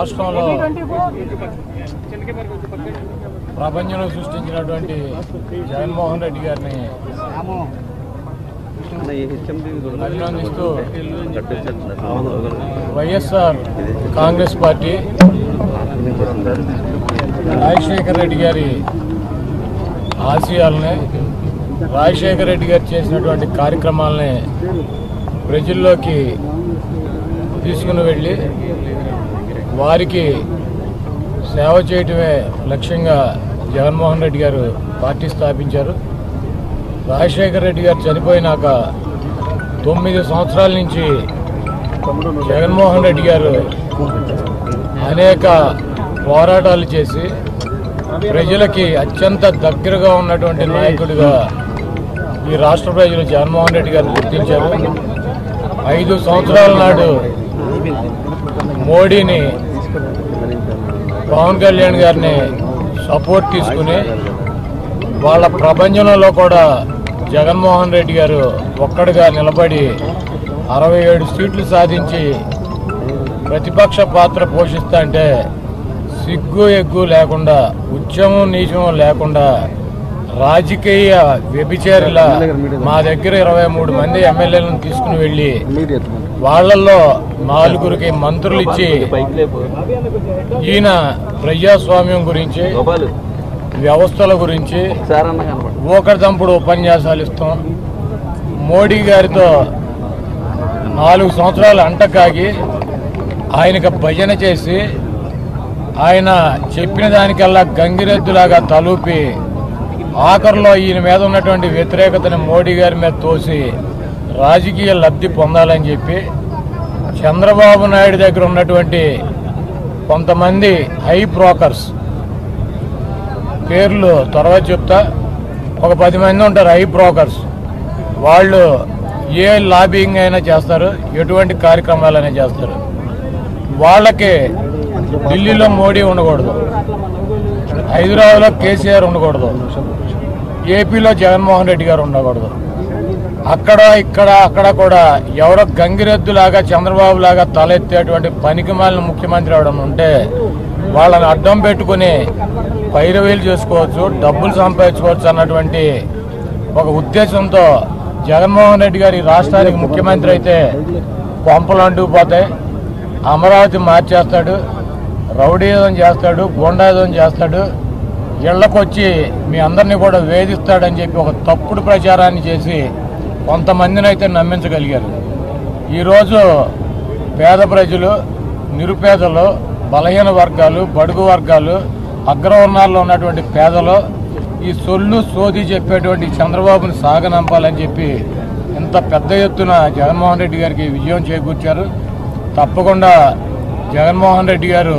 రాష్ట్రంలో ప్రపంచంలో సృష్టించినటువంటి జగన్మోహన్ రెడ్డి గారిని అభినందిస్తూ YSR Congress party Rajasekhar Reddy గారి ఆశయాలని రాజశేఖర్ రెడ్డి గారు చేసినటువంటి కార్యక్రమాలని ప్రజల్లోకి తీసుకుని వెళ్ళి వారికి సేవ చేయటమే లక్ష్యంగా జగన్మోహన్ రెడ్డి గారు పార్టీ స్థాపించారు రాజశేఖర్ రెడ్డి గారు చనిపోయినాక తొమ్మిది సంవత్సరాల నుంచి జగన్మోహన్ రెడ్డి గారు అనేక పోరాటాలు చేసి ప్రజలకి అత్యంత దగ్గరగా ఉన్నటువంటి నాయకుడిగా ఈ రాష్ట్ర ప్రజలు జగన్మోహన్ రెడ్డి గారిని గుర్తించారు ఐదు సంవత్సరాల నాడు మోడీని పవన్ కళ్యాణ్ గారిని సపోర్ట్ తీసుకుని వాళ్ళ ప్రపంచంలో కూడా జగన్మోహన్ రెడ్డి గారు ఒక్కడిగా నిలబడి అరవై ఏడు సీట్లు సాధించి ప్రతిపక్ష పాత్ర పోషిస్తా అంటే సిగ్గు ఎగ్గు లేకుండా ఉద్యమం నీచం లేకుండా రాజకీయ వ్యభిచారుల మా దగ్గర ఇరవై మూడు మంది ఎమ్మెల్యేలను తీసుకుని వెళ్ళి వాళ్ళల్లో నాలుగురికి మంత్రులు ఇచ్చి ఈయన ప్రజాస్వామ్యం గురించి వ్యవస్థల గురించి ఊకదంపుడు ఉపన్యాసాలు ఇస్తాం మోడీ గారితో నాలుగు సంవత్సరాలు అంటకాగి ఆయనకు భజన చేసి ఆయన చెప్పిన దానికల్లా గంగిరెద్దులాగా తలూపి ఆఖరిలో ఈయన మీద ఉన్నటువంటి వ్యతిరేకతని మోడీ గారి మీద తోసి రాజకీయ లబ్ధి పొందాలని చెప్పి చంద్రబాబు నాయుడు దగ్గర ఉన్నటువంటి కొంతమంది హై బ్రోకర్స్ పేర్లు తర్వాత చెప్తా ఒక పది మంది ఉంటారు హై బ్రోకర్స్ వాళ్ళు ఏ లాబింగ్ అయినా చేస్తారు ఎటువంటి కార్యక్రమాలైనా చేస్తారు వాళ్ళకి ఢిల్లీలో మోడీ ఉండకూడదు హైదరాబాద్లో కేసీఆర్ ఉండకూడదు ఏపీలో జగన్మోహన్ రెడ్డి గారు ఉండకూడదు అక్కడ ఇక్కడ అక్కడ కూడా ఎవరో గంగిరెద్దులాగా చంద్రబాబు లాగా తలెత్తేటువంటి పనికి మాలిన ముఖ్యమంత్రి అవడం ఉంటే వాళ్ళని అడ్డం పెట్టుకుని పైరవీలు చేసుకోవచ్చు డబ్బులు సంపాదించుకోవచ్చు అన్నటువంటి ఒక ఉద్దేశంతో జగన్మోహన్ రెడ్డి గారి రాష్ట్రానికి ముఖ్యమంత్రి అయితే కొంపలు అంటుకుపోతాయి అమరావతి మార్చేస్తాడు రౌడీజం చేస్తాడు గోండాయుధం చేస్తాడు ఇళ్లకొచ్చి మీ అందరినీ కూడా వేధిస్తాడని చెప్పి ఒక తప్పుడు ప్రచారాన్ని చేసి కొంతమందిని అయితే నమ్మించగలిగారు ఈరోజు పేద ప్రజలు నిరుపేదలు బలహీన వర్గాలు బడుగు వర్గాలు అగ్రవర్ణాల్లో ఉన్నటువంటి పేదలు ఈ సొల్లు సోది చెప్పేటువంటి చంద్రబాబుని సాగనంపాలని చెప్పి ఇంత పెద్ద ఎత్తున జగన్మోహన్ రెడ్డి గారికి విజయం చేకూర్చారు తప్పకుండా జగన్మోహన్ రెడ్డి గారు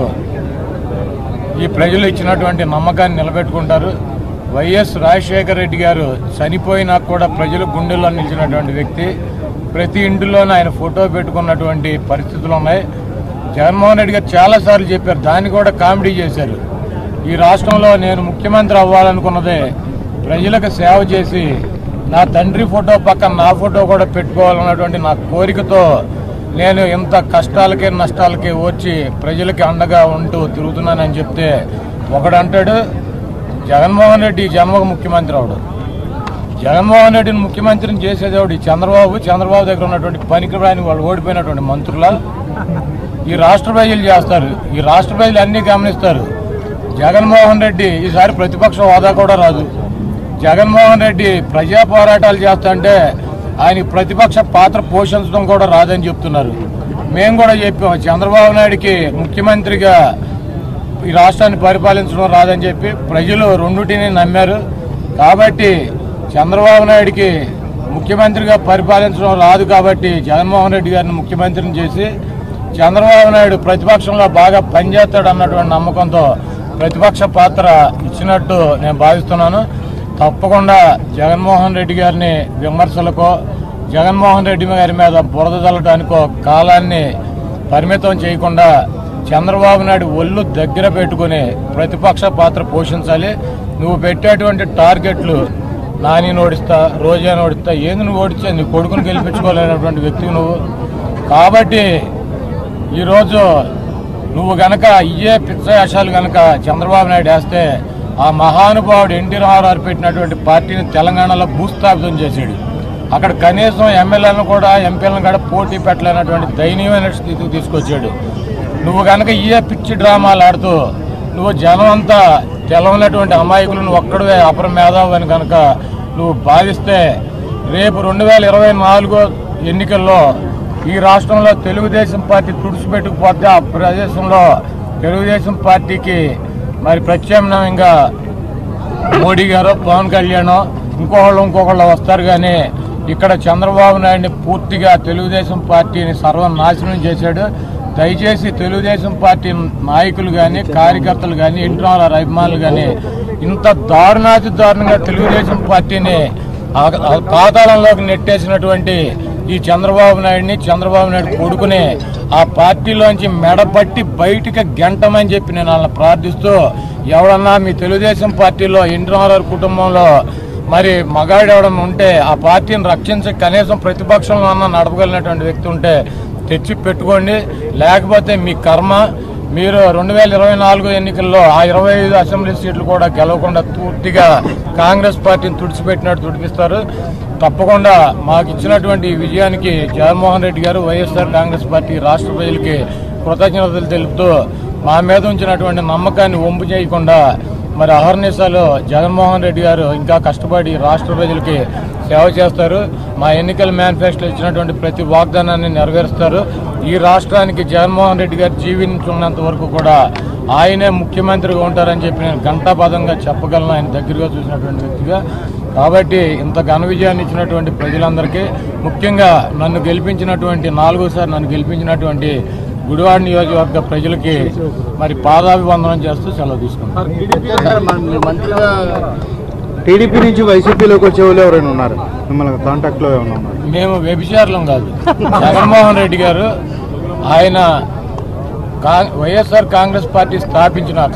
ఈ ప్రజలు ఇచ్చినటువంటి నమ్మకాన్ని నిలబెట్టుకుంటారు వైఎస్ రాజశేఖర రెడ్డి గారు చనిపోయినా కూడా ప్రజల గుండెల్లో నిలిచినటువంటి వ్యక్తి ప్రతి ఇంటిలోనూ ఆయన ఫోటో పెట్టుకున్నటువంటి పరిస్థితులు ఉన్నాయి జగన్మోహన్ రెడ్డి గారు చాలాసార్లు చెప్పారు దాన్ని కూడా కామెడీ చేశారు ఈ రాష్ట్రంలో నేను ముఖ్యమంత్రి అవ్వాలనుకున్నదే ప్రజలకు సేవ చేసి నా తండ్రి ఫోటో పక్కన నా ఫోటో కూడా పెట్టుకోవాలన్నటువంటి నా కోరికతో నేను ఇంత కష్టాలకి నష్టాలకి వచ్చి ప్రజలకి అండగా ఉంటూ తిరుగుతున్నానని చెప్తే ఒకడంటాడు జగన్మోహన్ రెడ్డి జన్మకు ముఖ్యమంత్రి అవడు జగన్మోహన్ రెడ్డిని ముఖ్యమంత్రిని చేసేది ఎవడు ఈ చంద్రబాబు చంద్రబాబు దగ్గర ఉన్నటువంటి పనికి రాని వాళ్ళు ఓడిపోయినటువంటి మంత్రుల ఈ రాష్ట్ర ప్రజలు చేస్తారు ఈ రాష్ట్ర ప్రజలు అన్నీ గమనిస్తారు జగన్మోహన్ రెడ్డి ఈసారి ప్రతిపక్ష హోదా కూడా రాదు జగన్మోహన్ రెడ్డి ప్రజా పోరాటాలు చేస్తుంటే ఆయన ప్రతిపక్ష పాత్ర పోషించడం కూడా రాదని చెప్తున్నారు మేము కూడా చెప్పాం చంద్రబాబు నాయుడికి ముఖ్యమంత్రిగా ఈ రాష్ట్రాన్ని పరిపాలించడం రాదని చెప్పి ప్రజలు రెండుటిని నమ్మారు కాబట్టి చంద్రబాబు నాయుడికి ముఖ్యమంత్రిగా పరిపాలించడం రాదు కాబట్టి జగన్మోహన్ రెడ్డి గారిని ముఖ్యమంత్రిని చేసి చంద్రబాబు నాయుడు ప్రతిపక్షంలో బాగా పనిచేస్తాడు అన్నటువంటి నమ్మకంతో ప్రతిపక్ష పాత్ర ఇచ్చినట్టు నేను భావిస్తున్నాను తప్పకుండా జగన్మోహన్ రెడ్డి గారిని విమర్శలకో జగన్మోహన్ రెడ్డి గారి మీద బురద చల్లటానికో కాలాన్ని పరిమితం చేయకుండా చంద్రబాబు నాయుడు ఒళ్ళు దగ్గర పెట్టుకుని ప్రతిపక్ష పాత్ర పోషించాలి నువ్వు పెట్టేటువంటి టార్గెట్లు నాని ఓడిస్తా రోజా ఓడిస్తా ఏంది నువ్వు ఓడిస్తే నీ కొడుకుని గెలిపించుకోలేనటువంటి వ్యక్తి నువ్వు కాబట్టి ఈరోజు నువ్వు గనక ఇయ్యే పిచ్చ వేషాలు గనక చంద్రబాబు నాయుడు వేస్తే ఆ మహానుభావుడు ఎన్టీ రామారావు పెట్టినటువంటి పార్టీని తెలంగాణలో భూస్థాపితం చేశాడు అక్కడ కనీసం ఎమ్మెల్యేలను కూడా ఎంపీలను కూడా పోటీ పెట్టలేనటువంటి దయనీయమైన స్థితికి తీసుకొచ్చాడు నువ్వు కనుక ఇయే పిచ్చి డ్రామాలు ఆడుతూ నువ్వు జనం అంతా తెలవనటువంటి అమాయకులు నువ్వు ఒక్కడే అపర మేధావు అని కనుక నువ్వు భావిస్తే రేపు రెండు వేల ఇరవై నాలుగో ఎన్నికల్లో ఈ రాష్ట్రంలో తెలుగుదేశం పార్టీ తుడిచిపెట్టుకుపోతే ఆ ప్రదేశంలో తెలుగుదేశం పార్టీకి మరి ప్రత్యామ్నాయంగా మోడీ గారు పవన్ కళ్యాణ్ ఇంకొకళ్ళు ఇంకొకళ్ళు వస్తారు కానీ ఇక్కడ చంద్రబాబు నాయుడిని పూర్తిగా తెలుగుదేశం పార్టీని సర్వనాశనం చేశాడు దయచేసి తెలుగుదేశం పార్టీ నాయకులు కానీ కార్యకర్తలు కానీ ఇంటర్ అభిమానులు కానీ ఇంత దారుణాతి దారుణంగా తెలుగుదేశం పార్టీని ఆ- ఆ పాతాళంలోకి నెట్టేసినటువంటి ఈ చంద్రబాబు నాయుడిని చంద్రబాబు నాయుడు కొడుకుని ఆ పార్టీలోంచి మెడపట్టి బయటికి గెంటమని చెప్పి నేను వాళ్ళని ప్రార్థిస్తూ ఎవడన్నా మీ తెలుగుదేశం పార్టీలో ఇంద్రవరారు కుటుంబంలో మరి మగాడు ఎవడన్నా ఉంటే ఆ పార్టీని రక్షించే కనీసం ప్రతిపక్షంలో అన్న నడపగలిగినటువంటి వ్యక్తి ఉంటే తెచ్చి పెట్టుకోండి లేకపోతే మీ కర్మ మీరు రెండు వేల ఇరవై నాలుగు ఎన్నికల్లో ఆ ఇరవై ఐదు అసెంబ్లీ సీట్లు కూడా గెలవకుండా పూర్తిగా కాంగ్రెస్ పార్టీని తుడిచిపెట్టినట్టు తుడిపిస్తారు తప్పకుండా మాకు ఇచ్చినటువంటి ఈ విజయానికి జగన్మోహన్ రెడ్డి గారు వైఎస్ఆర్ కాంగ్రెస్ పార్టీ రాష్ట్ర ప్రజలకి కృతజ్ఞతలు తెలుపుతూ మా మీద ఉంచినటువంటి నమ్మకాన్ని వంపు చేయకుండా మరి అహర్నిశలు జగన్మోహన్ రెడ్డి గారు ఇంకా కష్టపడి రాష్ట్ర ప్రజలకి సేవ చేస్తారు మా ఎన్నికల మేనిఫెస్టోలో ఇచ్చినటువంటి ప్రతి వాగ్దానాన్ని నెరవేరుస్తారు ఈ రాష్ట్రానికి జగన్మోహన్ రెడ్డి గారు జీవించున్నంత వరకు కూడా ఆయనే ముఖ్యమంత్రిగా ఉంటారని చెప్పి నేను ఘంటాపదంగా చెప్పగలను ఆయన దగ్గరగా చూసినటువంటి వ్యక్తిగా కాబట్టి ఇంత ఘన విజయాన్ని ఇచ్చినటువంటి ప్రజలందరికీ ముఖ్యంగా నన్ను గెలిపించినటువంటి నాలుగోసారి నన్ను గెలిపించినటువంటి గుడివాడ నియోజకవర్గ ప్రజలకి మరి పాదాభివందనం చేస్తూ సెలవు తీసుకుంటాను సార్ మన మంత్రిగా టీడీపీ నుంచి వైసీపీలోకి వచ్చే వాళ్ళు ఎవరైనా ఉన్నారు మిమ్మల్ని కాంటాక్ట్లో ఏమైనా ఉన్నారు మేము వ్యభిచారులం కాదు జగన్మోహన్ రెడ్డి గారు ఆయన కా- వైఎస్ఆర్ కాంగ్రెస్ పార్టీ స్థాపించినాక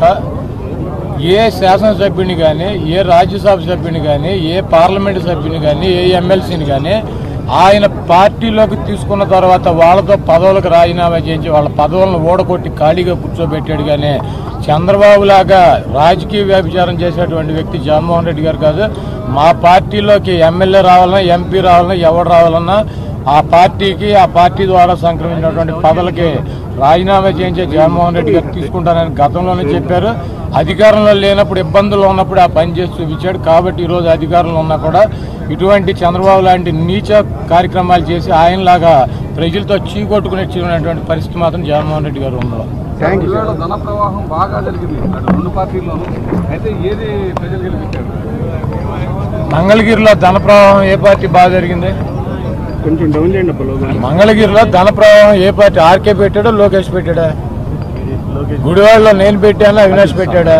ఏ శాసనసభ్యుని కానీ ఏ రాజ్యసభ సభ్యుని కానీ ఏ పార్లమెంటు సభ్యుని కానీ ఏ ఎమ్మెల్సీని కానీ ఆయన పార్టీలోకి తీసుకున్న తర్వాత వాళ్ళతో పదవులకు రాజీనామా చేయించి వాళ్ళ పదవులను ఓడగొట్టి ఖాళీగా కూర్చోబెట్టాడు కానీ చంద్రబాబు లాగా రాజకీయ వ్యభిచారం చేసేటువంటి వ్యక్తి జగన్మోహన్ రెడ్డి గారు కాదు మా పార్టీలోకి ఎమ్మెల్యే రావాలన్నా ఎంపీ రావాలన్నా ఎవరు రావాలన్నా ఆ పార్టీకి ఆ పార్టీ ద్వారా సంక్రమించినటువంటి పదవులకి రాజీనామా చేయించే జగన్మోహన్ రెడ్డి గారు తీసుకుంటానని గతంలోనే చెప్పారు అధికారంలో లేనప్పుడు ఇబ్బందులు ఉన్నప్పుడు ఆ పని చేసి చూపించాడు కాబట్టి ఈరోజు అధికారంలో ఉన్నా కూడా ఇటువంటి చంద్రబాబు లాంటి నీచ కార్యక్రమాలు చేసి ఆయనలాగా ప్రజలతో చీకొట్టుకుని పరిస్థితి మాత్రం జగన్మోహన్ రెడ్డి గారు ఉన్నారు థ్యాంక్ యూ ఇవాళ ధన ప్రవాహం బాగా జరిగింది అటు రెండు పార్టీల్లోనూ అయితే ఏది ప్రజలు గెలిపించారు మంగళగిరిలో ధన ప్రవాహం ఏ పార్టీ బాగా జరిగింది కొంచెం డౌన్ చేయండి అప్పుడు లోగో. మంగళగిరిలో ధన ప్రవాహం ఏ పార్టీ ఆర్కే పెట్టాడో లోకేష్ పెట్టాడా గుడివాడలో నేను పెట్టాను అవినాష్ పెట్టాడా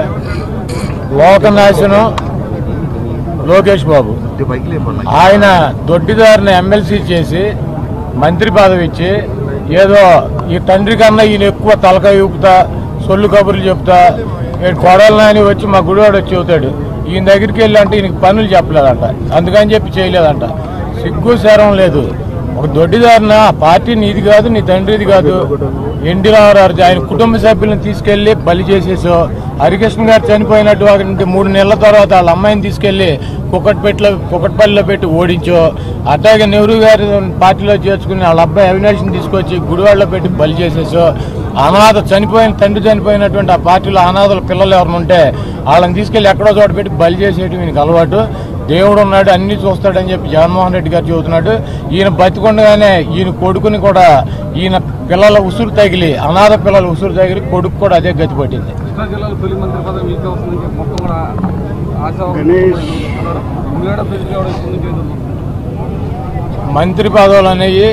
లోకనాశనం లోకేష్ బాబు ఆయన దొడ్డిదారిని ఎమ్మెల్సీ చేసి మంత్రి పదవి ఇచ్చి ఏదో ఈ తండ్రి కన్నా ఈయన ఎక్కువ తలకాయ ఊపుతా సొల్లు కబుర్లు చెప్తా ఈయన కొడలు నాని వచ్చి మా గుడివాడు వచ్చి చెబుతాడు ఈయన దగ్గరికి వెళ్ళి అంటే ఈయనకి పనులు చెప్పలేదంట అందుకని చెప్పి చేయలేదంట సిగ్గు శరం లేదు ఒక దొడ్డిదారిన ఆ పార్టీ నీది కాదు నీ తండ్రిది కాదు ఎన్టీ రామారావు ఆయన కుటుంబ సభ్యులను తీసుకెళ్లి బలి చేసేసో హరికృష్ణ గారు చనిపోయినటువంటి మూడు నెలల తర్వాత వాళ్ళ అమ్మాయిని తీసుకెళ్లి కుక్కట్పేటలో కుక్కట్పల్లిలో పెట్టి ఓడించో అట్లాగే నెహ్రూ గారి పార్టీలో చేర్చుకుని వాళ్ళ అబ్బాయి అవినాష్ని తీసుకొచ్చి గుడివాడలో పెట్టి బలి చేసేసో అనాథ చనిపోయిన తండ్రి చనిపోయినటువంటి ఆ పార్టీలో అనాథల పిల్లలు ఎవరిని ఉంటే వాళ్ళని తీసుకెళ్లి ఎక్కడో చోట పెట్టి బలి చేసేయడం ఈయనకి అలవాటు దేవుడు ఉన్నాడు అన్ని చూస్తాడని చెప్పి జగన్మోహన్ రెడ్డి గారు చెబుతున్నాడు ఈయన బతికొండగానే ఈయన కొడుకుని కూడా ఈయన పిల్లల ఉసురు తగిలి అనాథ పిల్లల ఉసురు తగిలి కొడుకు కూడా అదే గతి పట్టింది కృష్ణా జిల్లాలో తొలి మంత్రి పదవి మీకు వస్తుందని చెప్పి మొత్తం కూడా ఆశ గణేష్. ఉల్లేడ ప్రజలు ఎవరు ఇస్తుంది చేతులు మంత్రి పదవులు అనేవి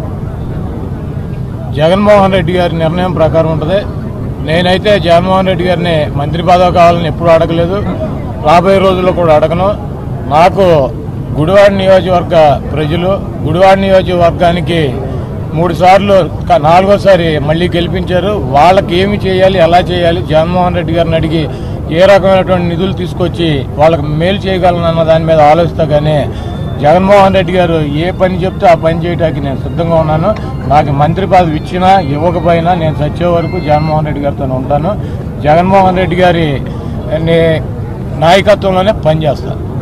జగన్మోహన్ రెడ్డి గారి నిర్ణయం ప్రకారం ఉంటుంది నేనైతే జగన్మోహన్ రెడ్డి గారిని మంత్రి పదవి కావాలని ఎప్పుడు అడగలేదు రాబోయే రోజుల్లో కూడా అడగను నాకు గుడివాడ నియోజకవర్గ ప్రజలు గుడివాడ నియోజకవర్గానికి మూడు సార్లు క- నాలుగోసారి మళ్ళీ గెలిపించారు వాళ్ళకి ఏమి చేయాలి ఎలా చేయాలి జగన్మోహన్ రెడ్డి గారిని అడిగి ఏ రకమైనటువంటి నిధులు తీసుకొచ్చి వాళ్ళకి మేలు చేయగలను అన్న దాని మీద ఆలోచిస్తా కానీ జగన్మోహన్ రెడ్డి గారు ఏ పని చెప్తే ఆ పని చేయడానికి నేను సిద్ధంగా ఉన్నాను నాకు మంత్రి పదవి ఇచ్చినా ఇవ్వకపోయినా నేను చచ్చే వరకు జగన్మోహన్ రెడ్డి గారితో ఉంటాను జగన్మోహన్ రెడ్డి గారి నే- నాయకత్వంలోనే పనిచేస్తాను